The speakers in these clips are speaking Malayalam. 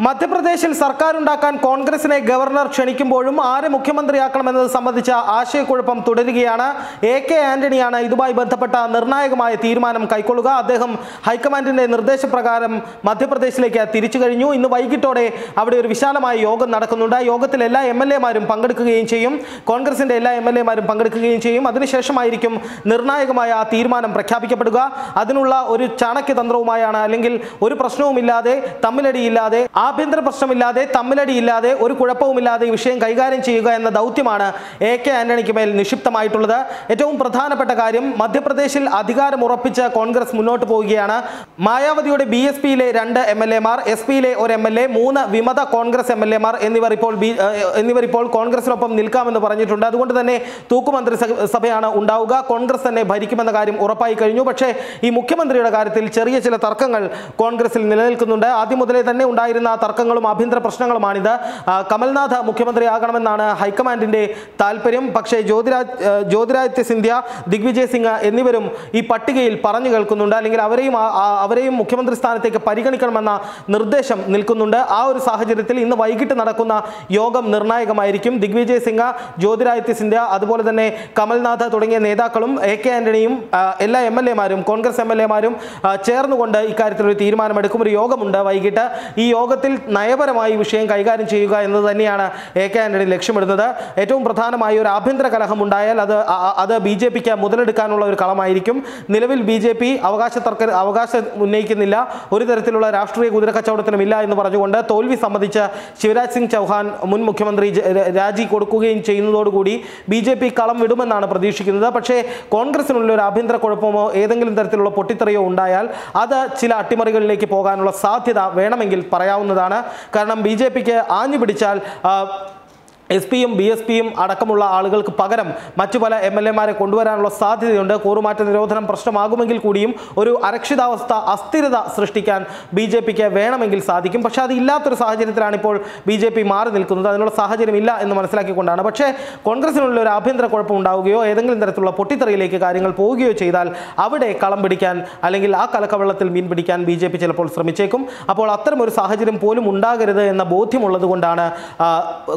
മധ്യപ്രദേശിൽ സർക്കാർ ഉണ്ടാക്കാൻ കോൺഗ്രസിനെ ഗവർണർ ക്ഷണിക്കുമ്പോഴും ആരെ മുഖ്യമന്ത്രിയാക്കണമെന്നത് സംബന്ധിച്ച ആശയക്കുഴപ്പം തുടരുകയാണ് എ കെ ആന്റണിയാണ് ഇതുമായി ബന്ധപ്പെട്ട നിർണായകമായ തീരുമാനം കൈക്കൊള്ളുക അദ്ദേഹം ഹൈക്കമാൻഡിന്റെ നിർദ്ദേശപ്രകാരം മധ്യപ്രദേശിലേക്ക് തിരിച്ചു കഴിഞ്ഞു ഇന്ന് വൈകിട്ടോടെ അവിടെ ഒരു വിശാലമായ യോഗം നടക്കുന്നുണ്ട് ആ യോഗത്തിൽ എല്ലാ എം എൽ എമാരും പങ്കെടുക്കുകയും ചെയ്യും കോൺഗ്രസിന്റെ എല്ലാ എം എൽ എമാരും പങ്കെടുക്കുകയും ചെയ്യും അതിനുശേഷമായിരിക്കും നിർണായകമായ ആ തീരുമാനം പ്രഖ്യാപിക്കപ്പെടുക അതിനുള്ള ഒരു ചാണക്യതന്ത്രവുമായാണ് അല്ലെങ്കിൽ ഒരു പ്രശ്നവുമില്ലാതെ തമ്മിലടിയില്ലാതെ ആഭ്യന്തര പ്രശ്നമില്ലാതെ തമ്മിലടിയില്ലാതെ ഒരു കുഴപ്പവുമില്ലാതെ ഈ വിഷയം കൈകാര്യം ചെയ്യുക എന്ന ദൗത്യമാണ് എ കെ ആന്റണിക്ക് മേൽ നിക്ഷിപ്തമായിട്ടുള്ളത് ഏറ്റവും പ്രധാനപ്പെട്ട കാര്യം മധ്യപ്രദേശിൽ അധികാരം ഉറപ്പിച്ച് കോൺഗ്രസ് മുന്നോട്ട് പോവുകയാണ് മായാവതിയുടെ ബി എസ് പിയിലെ രണ്ട് എം എൽ എമാർ എസ് പിയിലെ ഒരു എം എൽ എ മൂന്ന് വിമത കോൺഗ്രസ് എം എൽ എമാർ എന്നിവർ ഇപ്പോൾ ബി ഏഹ് എന്നിവർ ഇപ്പോൾ കോൺഗ്രസിനൊപ്പം നിൽക്കാമെന്ന് പറഞ്ഞിട്ടുണ്ട് അതുകൊണ്ട് തന്നെ തൂക്കുമന്ത്രി സ- സഭയാണ് ഉണ്ടാവുക കോൺഗ്രസ് തന്നെ ഭരിക്കുമെന്ന കാര്യം ഉറപ്പായി കഴിഞ്ഞു പക്ഷേ ഈ മുഖ്യമന്ത്രിയുടെ കാര്യത്തിൽ ചെറിയ ചില തർക്കങ്ങൾ കോൺഗ്രസിൽ നിലനിൽക്കുന്നുണ്ട് ആദ്യം മുതലേ തന്നെ ഉണ്ടായിരുന്ന തർക്കങ്ങളും ആഭ്യന്തര പ്രശ്നങ്ങളുമാണിത് ആ, കമൽനാഥ് മുഖ്യമന്ത്രിയാകണമെന്നാണ് ഹൈക്കമാൻഡിന്റെ താല്പര്യം പക്ഷേ ജ്യോതിരാജ് ഏഹ് ജ്യോതിരാദിത്യ സിന്ധ്യ ദിഗ്വിജയ് സിംഗ് എന്നിവരും ഈ പട്ടികയിൽ പറഞ്ഞു കേൾക്കുന്നുണ്ട് അല്ലെങ്കിൽ അവരെയും ആ- ആ- അവരെയും മുഖ്യമന്ത്രി സ്ഥാനത്തേക്ക് പരിഗണിക്കണമെന്ന നിർദ്ദേശം നിൽക്കുന്നുണ്ട് ആ ഒരു സാഹചര്യത്തിൽ ഇന്ന് വൈകിട്ട് നടക്കുന്ന യോഗം നിർണായകമായിരിക്കും ദിഗ്വിജയ് സിംഗ് ജ്യോതിരാദിത്യ സിന്ധ്യ അതുപോലെ തന്നെ കമൽനാഥ് തുടങ്ങിയ നേതാക്കളും എ കെ ആന്റണിയും ആ, എല്ലാ എം എൽ എമാരും കോൺഗ്രസ് എം എൽ എമാരും ചേർന്നുകൊണ്ട് ഇക്കാര്യത്തിൽ ഒരു തീരുമാനമെടുക്കും ഒരു യോഗമുണ്ട് വൈകിട്ട് ഈ യോഗത്തിൽ നയപരമായി വിഷയം കൈകാര്യം ചെയ്യുക എന്നത് തന്നെയാണ് എ കെ ആന്റണി ലക്ഷ്യമിടുന്നത് ഏറ്റവും പ്രധാനമായ ഒരു ആഭ്യന്തര കലഹം ഉണ്ടായാൽ അത് അ- അ- അത് ബി ജെ പിക്ക് മുതലെടുക്കാനുള്ള ഒരു കളമായിരിക്കും നിലവിൽ ബി ജെ പി അവകാശ തർക്ക അവകാശം ഉന്നയിക്കുന്നില്ല ഒരു തരത്തിലുള്ള രാഷ്ട്രീയ കുതിരക്കച്ചവടത്തിനും ഇല്ല എന്ന് പറഞ്ഞുകൊണ്ട് തോൽവി സംബന്ധിച്ച് ശിവരാജ് സിംഗ് ചൗഹാൻ മുൻ മുഖ്യമന്ത്രി ജ- ര- രാജി കൊടുക്കുകയും ചെയ്യുന്നതോടുകൂടി ബി ജെ പി കളം വിടുമെന്നാണ് പ്രതീക്ഷിക്കുന്നത് പക്ഷേ കോൺഗ്രസിനുള്ള ഒരു ആഭ്യന്തര കുഴപ്പമോ ഏതെങ്കിലും തരത്തിലുള്ള പൊട്ടിത്തെറിയോ ഉണ്ടായാൽ അത് ചില അട്ടിമറികളിലേക്ക് പോകാനുള്ള സാധ്യത വേണമെങ്കിൽ പറയാവുന്നതാണ് കാരണം ബി ജെ പിക്ക് ആഞ്ഞു പിടിച്ചാൽ ആ, എസ് പിയും ബി എസ് പിയും അടക്കമുള്ള ആളുകൾക്ക് പകരം മറ്റു പല എം എൽ എമാരെ കൊണ്ടുവരാനുള്ള സാധ്യതയുണ്ട് കൂറുമാറ്റ നിരോധനം പ്രശ്നമാകുമെങ്കിൽ കൂടിയും ഒരു അരക്ഷിതാവസ്ഥ അസ്ഥിരത സൃഷ്ടിക്കാൻ ബി ജെ പിക്ക് വേണമെങ്കിൽ സാധിക്കും പക്ഷേ അത് ഇല്ലാത്തൊരു സാഹചര്യത്തിലാണ് ഇപ്പോൾ ബി ജെ പി മാറി നിൽക്കുന്നത് അതിനുള്ള സാഹചര്യം ഇല്ല എന്ന് മനസ്സിലാക്കിക്കൊണ്ടാണ് പക്ഷേ കോൺഗ്രസിനുള്ള ഒരു ആഭ്യന്തര കുഴപ്പം ഉണ്ടാവുകയോ ഏതെങ്കിലും തരത്തിലുള്ള പൊട്ടിത്തെറിയിലേക്ക് കാര്യങ്ങൾ പോവുകയോ ചെയ്താൽ അവിടെ കളം പിടിക്കാൻ അല്ലെങ്കിൽ ആ കലക്കവെള്ളത്തിൽ മീൻ പിടിക്കാൻ ബി ജെ പി ചിലപ്പോൾ ശ്രമിച്ചേക്കും അപ്പോൾ അത്തരം ഒരു സാഹചര്യം പോലും ഉണ്ടാകരുത് എന്ന ബോധ്യമുള്ളത് കൊണ്ടാണ് ആ,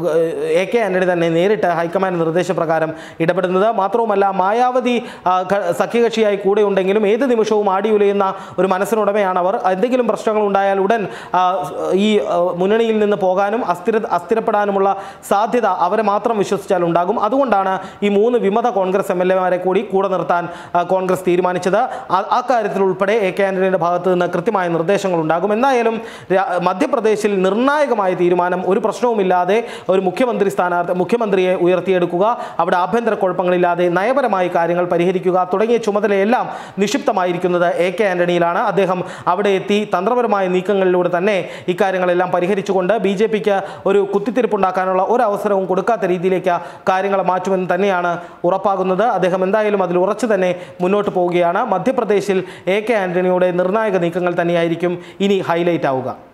എ കെ ആന്റണി തന്നെ നേരിട്ട് ഹൈക്കമാൻഡ് നിർദ്ദേശപ്രകാരം ഇടപെടുന്നത് മാത്രവുമല്ല മായാവതി ആ, ഘ- സഖ്യകക്ഷിയായി കൂടെ ഉണ്ടെങ്കിലും ഏത് നിമിഷവും ആടിയുലയുന്ന ഒരു മനസ്സിനുടമയാണ് അവർ എന്തെങ്കിലും പ്രശ്നങ്ങൾ ഉണ്ടായാൽ ഉടൻ ആ, ഈ ആ, മുന്നണിയിൽ നിന്ന് പോകാനും അസ്ഥിര അസ്ഥിരപ്പെടാനുമുള്ള സാധ്യത അവരെ മാത്രം വിശ്വസിച്ചാൽ ഉണ്ടാകും അതുകൊണ്ടാണ് ഈ മൂന്ന് വിമത കോൺഗ്രസ് എം എൽ എമാരെ കൂടി കൂടെ നിർത്താൻ ആ, കോൺഗ്രസ് തീരുമാനിച്ചത് ആ- ആ കാര്യത്തിൽ ഉൾപ്പെടെ എ കെ ആന്റണിയുടെ ഭാഗത്ത് നിന്ന് കൃത്യമായ നിർദ്ദേശങ്ങൾ ഉണ്ടാകും എന്തായാലും രാ- മധ്യപ്രദേശിൽ നിർണായകമായ തീരുമാനം ഒരു പ്രശ്നവുമില്ലാതെ ഒരു മുഖ്യമന്ത്രി സ്ഥാനാർത്ഥി മുഖ്യമന്ത്രിയെ ഉയർത്തിയെടുക്കുക അവിടെ ആഭ്യന്തര കുഴപ്പങ്ങളില്ലാതെ നയപരമായി കാര്യങ്ങൾ പരിഹരിക്കുക തുടങ്ങിയ ചുമതലയെല്ലാം നിക്ഷിപ്തമായിരിക്കുന്നത് എ കെ ആന്റണിയിലാണ് അദ്ദേഹം അവിടെ എത്തി തന്ത്രപരമായ നീക്കങ്ങളിലൂടെ തന്നെ ഇക്കാര്യങ്ങളെല്ലാം പരിഹരിച്ചുകൊണ്ട് ബി ജെ പിക്ക് ഒരു കുത്തിത്തിരിപ്പുണ്ടാക്കാനുള്ള ഒരു അവസരവും കൊടുക്കാത്ത രീതിയിലേക്ക് കാര്യങ്ങൾ മാറ്റുമെന്ന് തന്നെയാണ് ഉറപ്പാകുന്നത് അദ്ദേഹം എന്തായാലും അതിൽ ഉറച്ചു തന്നെ മുന്നോട്ട് പോവുകയാണ് മധ്യപ്രദേശിൽ എ കെ ആന്റണിയുടെ നിർണായക നീക്കങ്ങൾ തന്നെയായിരിക്കും ഇനി ഹൈലൈറ്റ് ആവുക